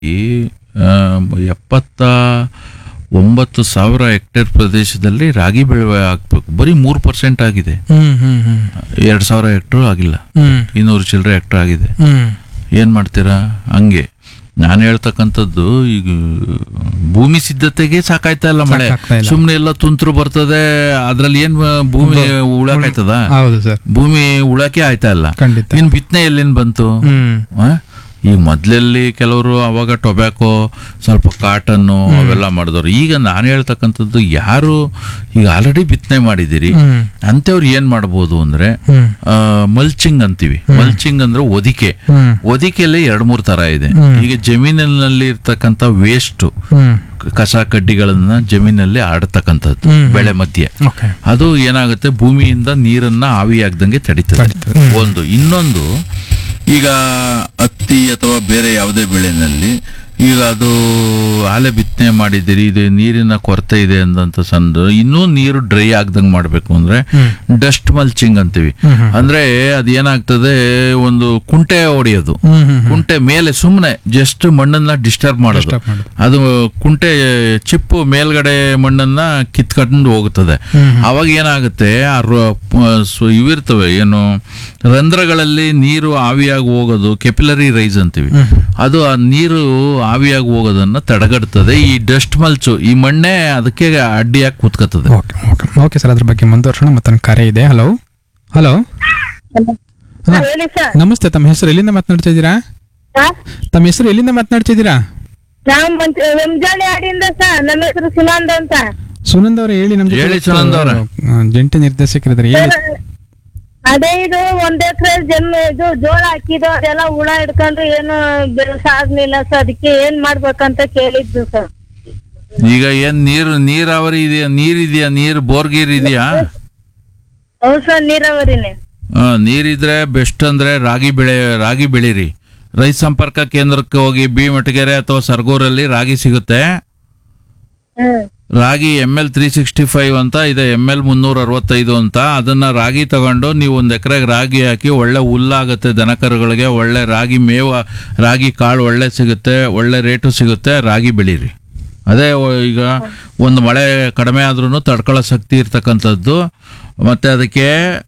ಈ ಆ, ಎಪ್ಪತ್ತ ಒಂಬತ್ತು ಸಾವಿರ ಹೆಕ್ಟೇರ್ ಪ್ರದೇಶದಲ್ಲಿ ರಾಗಿ ಬೆಳೆ ಹಾಕ್ಬೇಕು ಬರೀ ಮೂರು ಪರ್ಸೆಂಟ್ ಆಗಿದೆ ಹ್ಮ್ ಹ್ಮ್ ಹ್ಮ್ ಎರಡು ಸಾವಿರ ಹೆಕ್ಟರ್ ಆಗಿಲ್ಲ ಹ್ಮ್ ಇನ್ನೂರು ಚಿಲ್ಲರೆ ಹೆಕ್ಟರ್ ಆಗಿದೆ ಹ್ಮ್ ಏನ್ ಮಾಡ್ತೀರಾ ಹಂಗೆ ನಾನು ಹೇಳ್ತಕ್ಕಂಥದ್ದು ಈಗ ಭೂಮಿ ಸಿದ್ಧತೆಗೆ ಸಾಕಾಯ್ತಾ ಇಲ್ಲ ಮಳೆ ಸಾಕಾಗ್ತಾ ಇಲ್ಲ. ಸುಮ್ನೆ ಎಲ್ಲ ತುಂತುರು ಬರ್ತದೆ ಅದ್ರಲ್ಲಿ ಏನ್ ಭೂಮಿ ಉಳಕಾಯ್ತದ ಹೌದು ಸರ್ ಭೂಮಿ ಉಳಕೆ ಆಯ್ತಾ ಇಲ್ಲ ಖಂಡಿತ ಇನ್ ಬಿತ್ತನೆ ಎಲ್ಲಿಂದ ಬಂತು ಹ್ಮ್ ಆ? ಈ ಮೊದ್ಲಲ್ಲಿ ಕೆಲವರು ಅವಾಗ ಟೊಬ್ಯಾಕೋ ಸ್ವಲ್ಪ ಕಾಟನ್ನು ಅವೆಲ್ಲ ಮಾಡಿದವರು ಈಗ ನಾನು ಹೇಳ್ತಕ್ಕಂಥದ್ದು ಯಾರು ಈಗ ಆಲ್ರೆಡಿ ಬಿತ್ತನೆ ಮಾಡಿದಿರಿ ಹ್ಮ್ ಅಂಥವ್ರು ಏನ್ ಮಾಡ್ಬೋದು ಅಂದ್ರೆ ಹ್ಮ್ ಮಲ್ಚಿಂಗ್ ಅಂತೀವಿ ಮಲ್ಚಿಂಗ್ ಅಂದ್ರೆ ಒದಿಕೆ ಹ್ಮ್ ಒದಿಕೆಯಲ್ಲಿ ಎರಡ್ ಮೂರ್ ತರ ಇದೆ ಈಗ ಜಮೀನಿನಲ್ಲಿ ಇರ್ತಕ್ಕಂಥ ವೇಸ್ಟ್ ಹ್ಮ್ ಕಸ ಕಡ್ಡಿಗಳನ್ನ ಜಮೀನಲ್ಲಿ ಆಡತಕ್ಕಂಥದ್ದು ಹ್ಮ್. ಬೆಳೆ ಮಧ್ಯೆ ಓಕೆ ಅದು ಏನಾಗುತ್ತೆ ಭೂಮಿಯಿಂದ ನೀರನ್ನ ಆವಿಯಾಗ್ದಂಗೆ ತಡೀತದೆ ತಡೀತದೆ. ಒಂದು ಇನ್ನೊಂದು ಈಗ ಹತ್ತಿ ಅಥವಾ ಬೇರೆ ಯಾವುದೇ ಬೆಳೆನಲ್ಲಿ ಈಗ ಅದು ಆಲೆ ಬಿತ್ತನೆ ಮಾಡಿದಿರಿ ಇದು ನೀರಿನ ಕೊರತೆ ಇದೆ ಅಂದಂತ ಸಂದ ಇನ್ನೂ ನೀರು ಡ್ರೈ ಆಗ್ದಂಗೆ ಮಾಡಬೇಕು ಅಂದ್ರೆ ಡಸ್ಟ್ ಮಲ್ಚಿಂಗ್ ಅಂತೀವಿ ಅಂದ್ರೆ ಅದೇನಾಗ್ತದೆ ಒಂದು ಕುಂಟೆ ಹೊಡೆಯೋದು ಹ್ಮ್ ಹ್ಮ್ ಕುಂಟೆ ಮೇಲೆ ಸುಮ್ಮನೆ ಜಸ್ಟ್ ಮಣ್ಣನ್ನ ಡಿಸ್ಟರ್ಬ್ ಮಾಡೋದು Disturb ಮಾಡೋದು. ಅದು ಕುಂಟೆ ಚಿಪ್ಪು ಮೇಲ್ಗಡೆ ಮಣ್ಣನ್ನ ಕಿತ್ಕೊಂಡು ಹೋಗುತ್ತದೆ ಅವಾಗ ಏನಾಗುತ್ತೆ ಆ ರ- ಪ- ಸು- ಇವಿರ್ತವೆ ಏನು ರಂಧ್ರಗಳಲ್ಲಿ ನೀರು ಆವಿಯಾಗಿ ಹೋಗೋದು ಕೆಪಿಲರಿ ರೈಸ್ ಅಂತೀವಿ ಅದು ಆ ನೀರು ಆವಿಯಾಗಿ ಹೋಗೋದನ್ನ ತಡೆಗಟ್ತದೆ ಈ ಡಸ್ಟ್ ಮಲ್ಚು ಈ ಮಣ್ಣೆ ಅದಕ್ಕೆ ಅಡ್ಡಿಯಾಗಿ ಕೂತ್ಕತ್ತದೆ ಓಕೆ ಓಕೆ ಓಕೆ ಸರ್ ಅದ್ರ ಬಗ್ಗೆ ಮುಂದುವರ್ಸೋಣ ಮತ್ತೊಂದು ಕರೆ ಇದೆ ಹಲೋ ಹಲೋ ಹಾ, ಹೇಳಿ ಸರ್ ನಮಸ್ತೆ ತಮ್ಮ ಹೆಸರು ಎಲ್ಲಿಂದ ಮಾತನಾಡ್ತಾ ಇದ್ದೀರಾ ಸರ್ ತಮ್ಮ ಹೆಸರು ಎಲ್ಲಿಂದ ಮಾತನಾಡ್ತಾ ಇದ್ದೀರಾ ನಾವು ಮಂಚ ರಂಜಾನ್ ಹಾಡಿಂದ ಸರ್ ನಮ್ಮ ಹೆಸರು ಸುನಂದ ಅಂತ ಸುನಂದ್ ಅವ್ರೆ ಹೇಳಿ ನಮ್ ಜೊತೆ ಹೇಳಿ ಇವತ್ತು, ಸುನಂದ್ ಅವ್ರೆ. ಆ, ಜಂಟಿ ನಿರ್ದೇಶಕರಿದ್ದಾರೆ ಹೇಳಿ ಅದೇ ಇದು ಒಂದ್ ಎಕರೆ ಜಮೀನು ಇದು ಜೋಳ ಹಾಕಿದ್ದು ಅದೆಲ್ಲ ಹುಳ ಹಿಡ್ಕೊಂಡು ಏನು ಬೆಳೆಸ ಆಗ್ಲಿಲ್ಲ ಸರ್ ಅದಕ್ಕೆ ಏನ್ ಮಾಡ್ಬೇಕಂತ ಕೇಳಿದ್ದು ಸರ್ ಈಗ ಏನ್ ನೀರು ನೀರಾವರಿ ಇದೆಯಾ ನೀರಿದೆಯಾ ನೀರು ಬೋರ್ಗೀರ್ ಇದೆಯಾ ಹೌದು ಸರ್ ನೀರಾವರಿನೇ ಆ, ನೀರಿದ್ರೆ ಬೆಸ್ಟ್ ಅಂದ್ರೆ ರಾಗಿ ಬೆಳೆ ರಾಗಿ ಬೆಳೀರಿ ರೈತ ಸಂಪರ್ಕ ಕೇಂದ್ರಕ್ಕೆ ಹೋಗಿ ಬಿ ಮಟಗೆರೆ ಅಥವಾ ಸರ್ಗೂರಲ್ಲಿ ರಾಗಿ ಸಿಗುತ್ತೆ ಹ್ಮ್ ರಾಗಿ M L three sixty five ಅಂತ ಇದೆ ಎಮ್ ಎಲ್ ಮುನ್ನೂರ ಅರವತ್ತೈದು ಅಂತ ಅದನ್ನ ರಾಗಿ ತಗೊಂಡು ನೀವು ಒಂದು ಎಕರೆಗೆ ರಾಗಿ ಹಾಕಿ ಒಳ್ಳೆ ಹುಲ್ಲಾಗುತ್ತೆ ದನಕರುಗಳಿಗೆ ಒಳ್ಳೆ ರಾಗಿ ಮೇವ ರಾಗಿ ಕಾಳು ಒಳ್ಳೆ ಸಿಗುತ್ತೆ ಒಳ್ಳೆ ರೇಟು ಸಿಗುತ್ತೆ ರಾಗಿ ಬೆಳೀರಿ ಅದೇ ಒ- ಈಗ ಒಂದು ಮಳೆ ಕಡಿಮೆ ಆದ್ರೂ ತಡ್ಕೊಳ್ಳೋ ಶಕ್ತಿ ಇರ್ತಕ್ಕಂಥದ್ದು ಮತ್ತೆ ಅದಕ್ಕೆ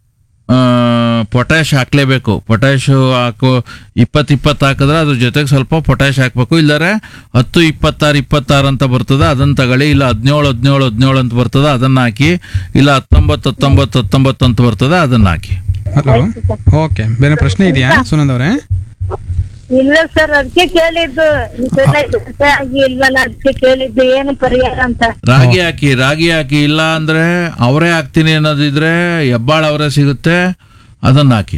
ಪೊಟ್ಯಾಶ್ ಹಾಕ್ಲೇಬೇಕು ಪೊಟ್ಯಾಶ್ ಹಾಕು ಇಪ್ಪತ್ತು ಇಪ್ಪತ್ತು ಹಾಕಿದ್ರೆ ಅದ್ರ ಜೊತೆಗೆ ಸ್ವಲ್ಪ ಪೊಟ್ಯಾಶ್ ಹಾಕ್ಬೇಕು ಇಲ್ಲರೆ ಹತ್ತು ಇಪ್ಪತ್ತಾರು ಇಪ್ಪತ್ತಾರು ಅಂತ ಬರ್ತದೆ ಅದನ್ನ ತಗೊಳ್ಳಿ ಇಲ್ಲ ಹದಿನೇಳು ಹದಿನೇಳು ಹದಿನೇಳು ಅಂತ ಬರ್ತದೆ ಅದನ್ನ ಹಾಕಿ ಇಲ್ಲ ಹತ್ತೊಂಬತ್ತು ಹತ್ತೊಂಬತ್ತು ಹತ್ತೊಂಬತ್ತು ಅಂತ ಬರ್ತದೆ ಅದನ್ನ ಹಾಕಿ ಹಲೋ ಓಕೆ ಬೇರೆ ಪ್ರಶ್ನೆ ಇದೆಯಾ ಸುನಂದ್ ಅವರೇ ಇಲ್ಲ ಸರ್ ಅದಕ್ಕೆ ಕೇಳಿದ್ದು ಈ ಸಲ ಬೆಳೆ ಆಗಿ ಇಲ್ವಲ್ಲ ಅದಕ್ಕೆ ಕೇಳಿದ್ದು ಏನು ಪರಿಹಾರ ಅಂತ ರಾಗಿ ಹಾಕಿ ರಾಗಿ ಹಾಕಿ ಇಲ್ಲ ಅಂದ್ರೆ ಅವರೇ ಹಾಕ್ತೀನಿ ಅನ್ನೋದಿದ್ರೆ ಹೆಬ್ಬಾಳ ಅವರೇ ಸಿಗುತ್ತೆ ಅದನ್ನ ಹಾಕಿ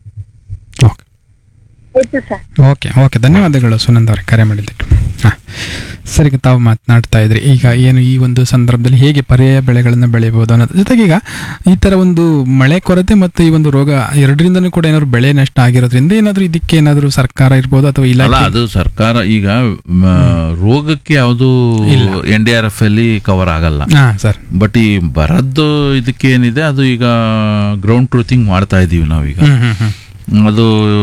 ಓಕೆ ಆಯ್ತು ಸರ್ ಓಕೆ ಓಕೆ ಧನ್ಯವಾದಗಳು ಸುನಂದ್ ಅವರೇ ಕರೆ ಮಾಡಿದ್ದಕ್ಕೆ ಹಾಂ ಸರಿ ತಾವು ಮಾತನಾಡ್ತಾ ಇದ್ರಿ ಈಗ ಏನು ಈ ಒಂದು ಸಂದರ್ಭದಲ್ಲಿ ಹೇಗೆ ಪರ್ಯಾಯ ಬೆಳೆಗಳನ್ನು ಬೆಳೆಯಬಹುದು ಅನ್ನೋದ್ರ ಜೊತೆಗೆ ಈಗ ಈ ಥರ ಒಂದು ಮಳೆ ಕೊರತೆ ಮತ್ತು ಈ ಒಂದು ರೋಗ ಎರಡರಿಂದನೂ ಕೂಡ ಏನಾದ್ರು ಬೆಳೆ ನಷ್ಟ ಆಗಿರೋದ್ರಿಂದ ಏನಾದರೂ ಇದಕ್ಕೆ ಏನಾದರೂ ಸರ್ಕಾರ ಇರ್ಬೋದು ಅಥವಾ ಅಲ್ಲ ಇಲಾಖೆ ಅದು ಸರ್ಕಾರ ಈಗ ಮ, ರೋಗಕ್ಕೆ ಯಾವುದು ಎನ್ ಡಿ ಆರ್ ಎಫ್ ಅಲ್ಲಿ ಕವರ್ ಆಗಲ್ಲ ಹಾಂ ಸರ್ ಬಟ್ ಈ ಬರದ್ದು ಇದಕ್ಕೆ ಏನಿದೆ ಅದು ಈಗ ಗ್ರೌಂಡ್ ಟ್ರೂತಿಂಗ್ ಮಾಡ್ತಾ ಇದೀವಿ ನಾವೀಗ ಹ್ಮ್ ಹ್ಮ್ ಹ್ಮ್ ಅದು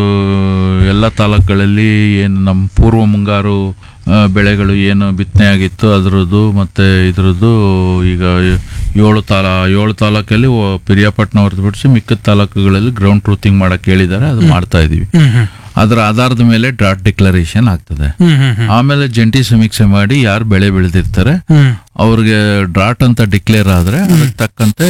ಎಲ್ಲ ತಾಲೂಕುಗಳಲ್ಲಿ ಏನು ನಮ್ಮ ಪೂರ್ವ ಮುಂಗಾರು ಆ, ಬೆಳೆಗಳು ಏನು ಬಿತ್ತನೆ ಆಗಿತ್ತು ಅದರದ್ದು ಮತ್ತೆ ಇದ್ರದ್ದು ಈಗ ಏಳು ತಾಲ ಏಳು ತಾಲೂಕಲ್ಲಿ ಒ- ಪಿರಿಯಾಪಟ್ಟಣ ಹೊರತುಪಡಿಸಿ ಮಿಕ್ಕಿದ ತಾಲೂಕುಗಳಲ್ಲಿ ಗ್ರೌಂಡ್ ಟ್ರೂತಿಂಗ್ ಮಾಡಕ್ ಹೇಳಿದ್ದಾರೆ ಅದು ಮಾಡ್ತಾ ಇದೀವಿ ಹ್ಮ್ ಹ್ಮ್ ಅದರ ಆಧಾರದ ಮೇಲೆ ಡ್ರಾಟ್ ಡಿಕ್ಲರೇಷನ್ ಆಗ್ತದೆ ಹ್ಮ್ ಹ್ಮ್ ಹ್ಮ್ ಆಮೇಲೆ ಜಂಟಿ ಸಮೀಕ್ಷೆ ಮಾಡಿ ಯಾರು ಬೆಳೆ ಬೆಳೆದಿರ್ತಾರೆ ಹ್ಮ್ ಅವ್ರಿಗೆ ಡ್ರಾಟ್ ಅಂತ ಡಿಕ್ಲೇರ್ ಆದ್ರೆ ಅದಕ್ಕೆ ತಕ್ಕಂತೆ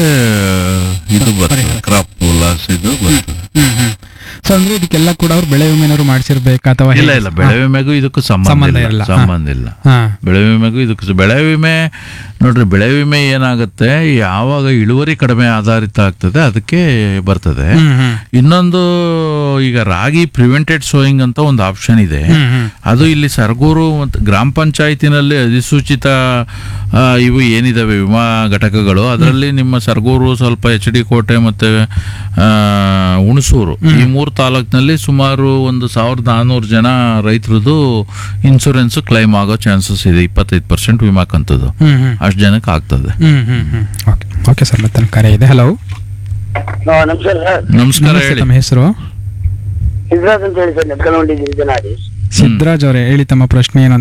ಇದು ಬರ್ತದೆ ಕ್ರಾಪ್ ಲಾಸ್ ಇದು ಬರ್ತದೆ ಹ್ಮ್ ಹ್ಮ್ ಸೊ ಅಂದ್ರೆ ಇದಕ್ಕೆಲ್ಲ ಕೂಡ ಅವ್ರು ಬೆಳೆ ವಿಮೆನಾದ್ರು ಮಾಡಿಸಿರ್ಬೇಕಾ ಅಥವಾ ಇಲ್ಲ ಹೇಗೆ? ಇಲ್ಲ ಬೆಳೆ ವಿಮೆಗೂ ಇದಕ್ಕೂ ಸಂಬಂಧ ಸಂಬಂಧ ಇಲ್ಲ ಇಲ್ಲ. ಸಂಬಂಧ ಇಲ್ಲ ಹಾ ಬೆಳೆ ವಿಮೆಗೂ ಇದಕ್ಕೂ ಸ- ಬೆಳೆ ವಿಮೆ ನೋಡ್ರಿ ಬೆಳೆ ವಿಮೆ ಏನಾಗುತ್ತೆ ಯಾವಾಗ ಇಳುವರಿ ಕಡಿಮೆ ಆಧಾರಿತ ಆಗ್ತದೆ ಅದಕ್ಕೆ ಬರ್ತದೆ ಹ್ಮ್ ಹ್ಮ್ ಇನ್ನೊಂದು ಈಗ ರಾಗಿ ಪ್ರಿವೆಂಟೆಡ್ ಸೋಯಿಂಗ್ ಅಂತ ಒಂದು ಆಪ್ಷನ್ ಇದೆ ಹ್ಮ್ ಹ್ಮ್ ಅದು ಇಲ್ಲಿ ಸರಗೂರು ಮತ್ತು ಗ್ರಾಮ ಪಂಚಾಯತಿನಲ್ಲಿ ಅಧಿಸೂಚಿತ ಆ, ಇವು ಏನಿದಾವೆ ವಿಮಾ ಘಟಕಗಳು ಅದರಲ್ಲಿ ನಿಮ್ಮ ಸರಗೂರು ಸ್ವಲ್ಪ ಎಚ್ ಡಿ ಕೋಟೆ ಮತ್ತೆ ಆ, ಹುಣಸೂರು ಈ ಮೂರು ತಾಲೂಕಿನಲ್ಲಿ ಸುಮಾರು ಒಂದು ಸಾವಿರದ ನಾನ್ನೂರು ಜನ ರೈತರದ್ದು ಇನ್ಶೂರೆನ್ಸ್ ಕ್ಲೈಮ್ ಆಗೋ ಚಾನ್ಸಸ್ ಇದೆ ಇಪ್ಪತ್ತೈದು ಪರ್ಸೆಂಟ್ ವಿಮಾ ಕಂತದ್ದು ಹ್ಮ್ ಹ್ಮ್ ಅಷ್ಟು ಜನಕ್ಕೆ ಆಗ್ತದೆ ಹ್ಮ್ ಹ್ಮ್ ಹ್ಮ್ ಓಕೆ ಓಕೆ ಸರ್ ಮತ್ತೆ ಕರೆ ಇದೆ ಹಲೋ ನಮಸ್ಕಾರ ಸರ್ ನಮಸ್ಕಾರ ನಮಸ್ತೆ ಹೇಳಿ ತಮ್ಮ ಹೆಸರು ಸಿದ್ಧರಾಜ್ ಅಂತ ಹೇಳಿ ಸರ್ ನೆಟ್ಕೊಂಡು ಹೊಂಟಿದ್ದೀರಿ ಜನಾಡಿ ಸಿದ್ದರಾಜ್ ಅವರೇ ಹೇಳಿ ತಮ್ಮ ಪ್ರಶ್ನೆ ಏನು ಅಂತ